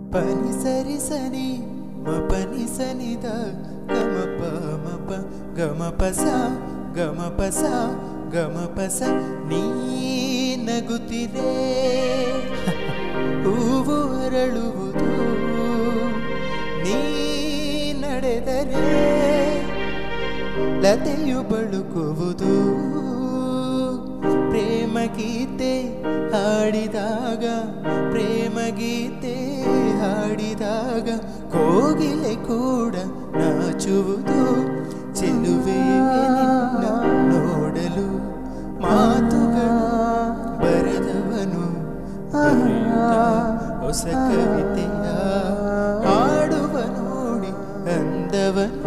ಪನಿ ಸರಿ ಸನಿ ಮ ಪನಿ ಸನಿದ ಗಮ ಪ ಮ ಪ ಗಮ ಪಸ ಗಮ ಪಸ ಗಮ ಪಸ ನೀ ನಗುತ್ತಿದೆ ಹೂವು ಅರಳುವುದು ನೀ ನಡೆದರೆ ಲತೆಯು ಬಳುಕುವುದು ಪ್ರೇಮ ಗೀತೆ ಹಾಡಿದಾಗ ಪ್ರೇಮ ಗೀತೆ ಹಾಡಿದಾಗ ಕೋಗಿಲೆ ಕೂಡ ನಾಚುವುದು ಚೆಲುವೆ ನಿನ್ನ ನೋಡಲು ಮಾತುಗಳು ಬರೆದವನು ಬರೆಯುತ್ತಾ ಹೊಸ ಕವಿತೆಯ ಹಾಡುವ ನೋಡಿ ಅಂದವನು